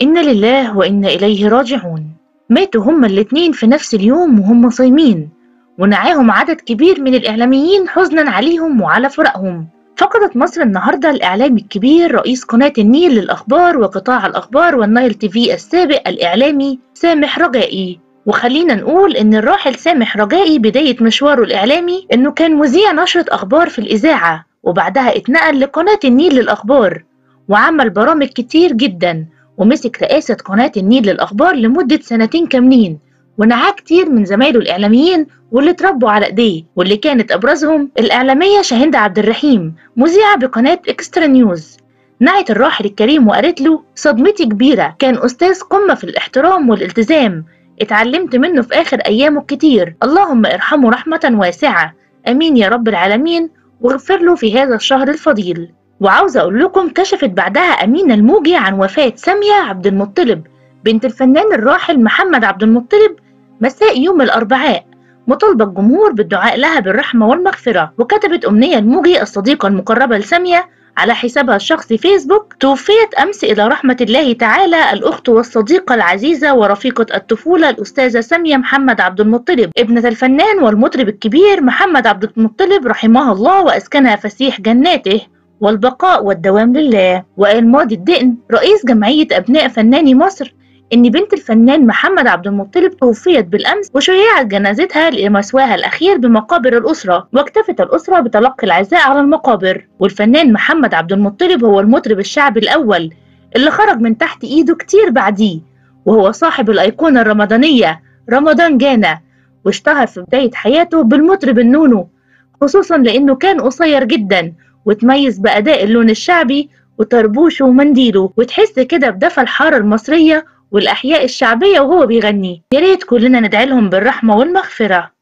إن لله وإنا إليه راجعون ماتوا هما الاتنين في نفس اليوم وهم صايمين ونعاهم عدد كبير من الإعلاميين حزنا عليهم وعلى فراقهم فقدت مصر النهاردة الإعلامي الكبير رئيس قناة النيل للأخبار وقطاع الأخبار والنايل تي في السابق الإعلامي سامح رجائي وخلينا نقول إن الراحل سامح رجائي بداية مشواره الإعلامي إنه كان مذيع نشرة أخبار في الإذاعة وبعدها اتنقل لقناة النيل للأخبار وعمل برامج كتير جدا ومسك رئاسة قناة النيل للأخبار لمدة سنتين كاملين ونعاه كتير من زمايله الإعلاميين واللي اتربوا على إيديه واللي كانت أبرزهم الإعلامية شاهندة عبد الرحيم مذيعة بقناة إكسترا نيوز نعت الراحل الكريم وقالت له صدمتي كبيرة كان أستاذ قمة في الاحترام والالتزام اتعلمت منه في آخر أيامه كتير اللهم ارحمه رحمة واسعة أمين يا رب العالمين واغفر له في هذا الشهر الفضيل وعاوزة أقول لكم كشفت بعدها أمينة الموجي عن وفاة سامية عبد المطلب بنت الفنان الراحل محمد عبد المطلب مساء يوم الأربعاء مطالبة الجمهور بالدعاء لها بالرحمة والمغفرة وكتبت أمنية الموجي الصديقة المقربة لسامية على حسابها الشخصي فيسبوك توفيت أمس إلى رحمة الله تعالى الأخت والصديقة العزيزة ورفيقة الطفولة الأستاذة سامية محمد عبد المطلب ابنة الفنان والمطرب الكبير محمد عبد المطلب رحمها الله وأسكنها فسيح جناته والبقاء والدوام لله وقال ماضي الدقن رئيس جمعية أبناء فناني مصر إن بنت الفنان محمد عبد المطلب توفيت بالأمس وشيعت جنازتها لمسواها الأخير بمقابر الأسرة واكتفت الأسرة بتلقي العزاء على المقابر والفنان محمد عبد المطلب هو المطرب الشعبي الأول اللي خرج من تحت إيده كتير بعديه وهو صاحب الأيقونة الرمضانية رمضان جانا واشتهر في بداية حياته بالمطرب النونو خصوصا لأنه كان قصير جدا وتميز بأداء اللون الشعبي وطربوشه ومنديله وتحس كده بدفى الحارة المصرية والأحياء الشعبية وهو بيغني يا ريت كلنا ندعي لهم بالرحمة والمغفرة